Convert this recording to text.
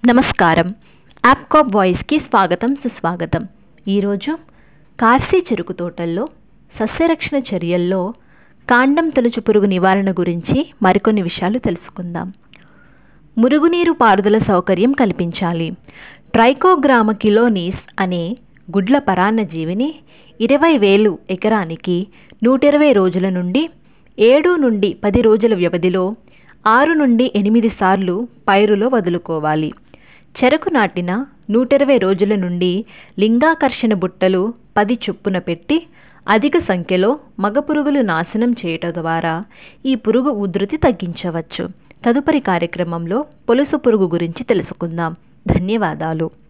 నమస్కారం యాప్కాప్ వాయిస్కి స్వాగతం సుస్వాగతం ఈరోజు కార్సీ చెరుకు తోటల్లో సస్యరక్షణ చర్యల్లో కాండం తొలుచు పురుగు నివారణ గురించి మరికొన్ని విషయాలు తెలుసుకుందాం మురుగునీరు పారుదల సౌకర్యం కల్పించాలి ట్రైకోగ్రామ కిలోనీస్ అనే గుడ్ల పరాన్నజీవిని ఇరవై వేలు ఎకరానికి నూట ఇరవై రోజుల నుండి ఏడు నుండి పది రోజుల వ్యవధిలో ఆరు నుండి ఎనిమిది సార్లు పైరులో వదులుకోవాలి చెరకు నాటిన నూట ఇరవై రోజుల నుండి లింగాకర్షణ బుట్టలు పది చొప్పున పెట్టి అధిక సంఖ్యలో మగ పురుగులు నాశనం చేయటం ద్వారా ఈ పురుగు ఉధృతి తగ్గించవచ్చు తదుపరి కార్యక్రమంలో పొలుసు పురుగు గురించి తెలుసుకుందాం ధన్యవాదాలు